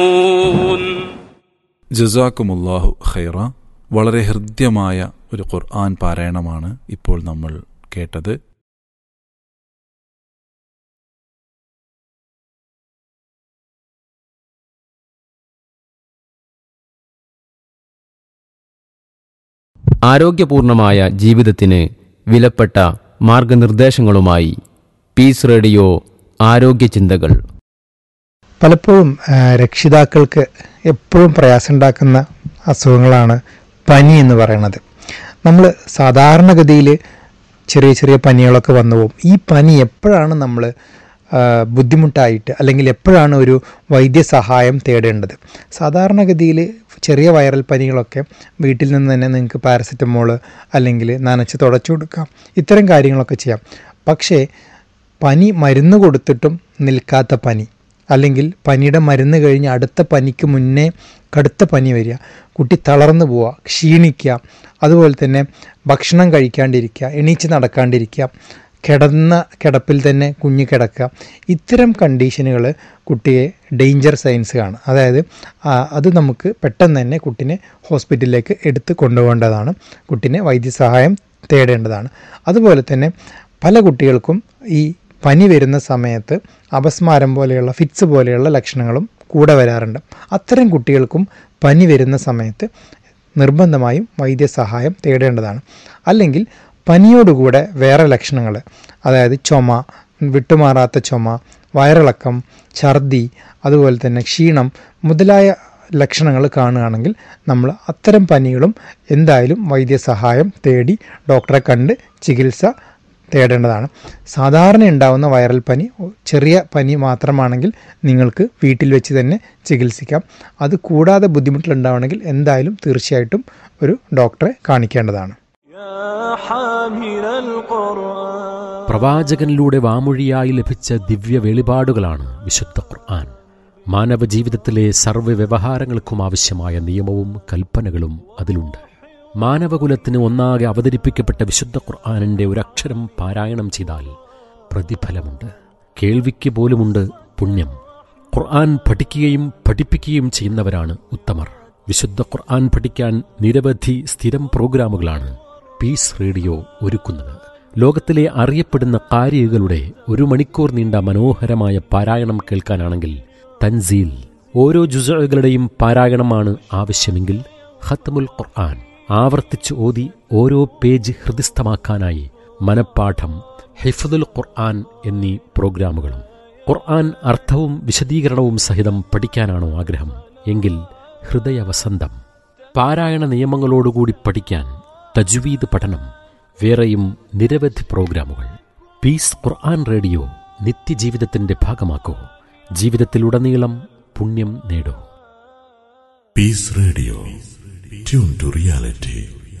ജസാക്കുമുല്ലാഹു ഖൈറ വളരെ ഹൃദ്യമായ ഒരു ഖുർആൻ പാരായണമാണ് ഇപ്പോൾ നമ്മൾ കേട്ടത് ആരോഗ്യപൂർണമായ ജീവിതത്തിന് വിലപ്പെട്ട മാർഗനിർദ്ദേശങ്ങളുമായി പീസ് റേഡിയോ ആരോഗ്യ ചിന്തകൾ പലപ്പോഴും ആ, രക്ഷിതാക്കൾക്ക് എപ്പോഴും പ്രയാസമുണ്ടാക്കുന്ന അസുഖങ്ങളാണ് പനി എന്ന് പറയുന്നത് നമ്മൾ സാധാരണഗതിയിൽ ചെറിയ ചെറിയ പനികളൊക്കെ വന്നു പോകും ഈ പനി എപ്പോഴാണ് നമ്മൾ ബുദ്ധിമുട്ടായിട്ട് അല്ലെങ്കിൽ എപ്പോഴാണ് ഒരു വൈദ്യസഹായം തേടേണ്ടത് സാധാരണഗതിയിൽ ചെറിയ വൈറൽ പനികളൊക്കെ വീട്ടിൽ നിന്ന് തന്നെ നിങ്ങൾക്ക് പാരസെറ്റമോൾ അല്ലെങ്കിൽ നനച്ച് തുടച്ചു കൊടുക്കാം ഇത്തരം കാര്യങ്ങളൊക്കെ ചെയ്യാം പക്ഷേ പനി മരുന്ന് കൊടുത്തിട്ടും നിൽക്കാത്ത പനി അല്ലെങ്കിൽ പനിയുടെ മരുന്ന് കഴിഞ്ഞ് അടുത്ത പനിക്ക് മുന്നേ കടുത്ത പനി വരിക കുട്ടി തളർന്നു പോവുക ക്ഷീണിക്കുക അതുപോലെ തന്നെ ഭക്ഷണം കഴിക്കാണ്ടിരിക്കുക എണീച്ച് നടക്കാണ്ടിരിക്കുക കിടന്ന കിടപ്പിൽ തന്നെ കുഞ്ഞ് കിടക്കുക ഇത്തരം കണ്ടീഷനുകൾ കുട്ടിയെ ഡേഞ്ചർ സയൻസ് ആണ് അതായത് ആ, അത് നമുക്ക് പെട്ടെന്ന് തന്നെ കുട്ടിനെ ഹോസ്പിറ്റലിലേക്ക് എടുത്ത് കൊണ്ടുപോകേണ്ടതാണ് കുട്ടിനെ വൈദ്യസഹായം തേടേണ്ടതാണ് അതുപോലെ തന്നെ പല കുട്ടികൾക്കും ഈ പനി വരുന്ന സമയത്ത് അപസ്മാരം പോലെയുള്ള ഫിറ്റ്സ് പോലെയുള്ള ലക്ഷണങ്ങളും കൂടെ വരാറുണ്ട് അത്തരം കുട്ടികൾക്കും പനി വരുന്ന സമയത്ത് നിർബന്ധമായും വൈദ്യസഹായം തേടേണ്ടതാണ് അല്ലെങ്കിൽ പനിയോടുകൂടെ വേറെ ലക്ഷണങ്ങൾ അതായത് ചുമ വിട്ടുമാറാത്ത ചുമ വയറിളക്കം ഛർദി അതുപോലെ തന്നെ ക്ഷീണം മുതലായ ലക്ഷണങ്ങൾ കാണുകയാണെങ്കിൽ നമ്മൾ അത്തരം പനികളും എന്തായാലും വൈദ്യസഹായം തേടി ഡോക്ടറെ കണ്ട് ചികിത്സ തേടേണ്ടതാണ് സാധാരണ ഉണ്ടാവുന്ന വൈറൽ പനി ചെറിയ പനി മാത്രമാണെങ്കിൽ നിങ്ങൾക്ക് വീട്ടിൽ വെച്ച് തന്നെ ചികിത്സിക്കാം അത് കൂടാതെ ബുദ്ധിമുട്ടുണ്ടാവണമെങ്കിൽ എന്തായാലും തീർച്ചയായിട്ടും ഒരു ഡോക്ടറെ കാണിക്കേണ്ടതാണ് പ്രവാചകനിലൂടെ വാമൊഴിയായി ലഭിച്ച ദിവ്യ വെളിപാടുകളാണ് വിശുദ്ധ ഖുർആൻ മാനവ ജീവിതത്തിലെ സർവ്വ വ്യവഹാരങ്ങൾക്കും ആവശ്യമായ നിയമവും കൽപ്പനകളും അതിലുണ്ട് മാനവകുലത്തിന് ഒന്നാകെ അവതരിപ്പിക്കപ്പെട്ട വിശുദ്ധ ഖുർആാനിന്റെ ഒരക്ഷരം പാരായണം ചെയ്താൽ പ്രതിഫലമുണ്ട് കേൾവിക്ക് പോലുമുണ്ട് പുണ്യം ഖുർആൻ പഠിക്കുകയും പഠിപ്പിക്കുകയും ചെയ്യുന്നവരാണ് ഉത്തമർ വിശുദ്ധ ഖുർആൻ പഠിക്കാൻ നിരവധി സ്ഥിരം പ്രോഗ്രാമുകളാണ് പീസ് റേഡിയോ ഒരുക്കുന്നത് ലോകത്തിലെ അറിയപ്പെടുന്ന കാരികളുടെ ഒരു മണിക്കൂർ നീണ്ട മനോഹരമായ പാരായണം കേൾക്കാനാണെങ്കിൽ തൻസീൽ ഓരോ ജുസകളുടെയും പാരായണമാണ് ആവശ്യമെങ്കിൽ ഖത്മുൽ ഖുർആൻ ആവർത്തിച്ച് ഓതി ഓരോ പേജ് ഹൃദിസ്ഥമാക്കാനായി മനപ്പാഠം ഹിഫദുൽ ഖുർആൻ എന്നീ പ്രോഗ്രാമുകളും ഖുർആൻ അർത്ഥവും വിശദീകരണവും സഹിതം പഠിക്കാനാണോ ആഗ്രഹം എങ്കിൽ ഹൃദയവസന്തം പാരായണ നിയമങ്ങളോടുകൂടി പഠിക്കാൻ തജ്വീദ് പഠനം വേറെയും നിരവധി പ്രോഗ്രാമുകൾ പീസ് ഖുർആൻ റേഡിയോ നിത്യജീവിതത്തിന്റെ ഭാഗമാക്കൂ ജീവിതത്തിലുടനീളം പുണ്യം നേടൂ Peace Radio. Tune to reality.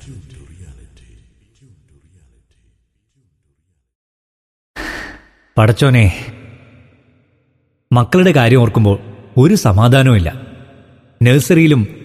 പടച്ചോനെ മക്കളുടെ കാര്യം ഓർക്കുമ്പോൾ ഒരു സമാധാനവുമില്ല നഴ്സറിയിലും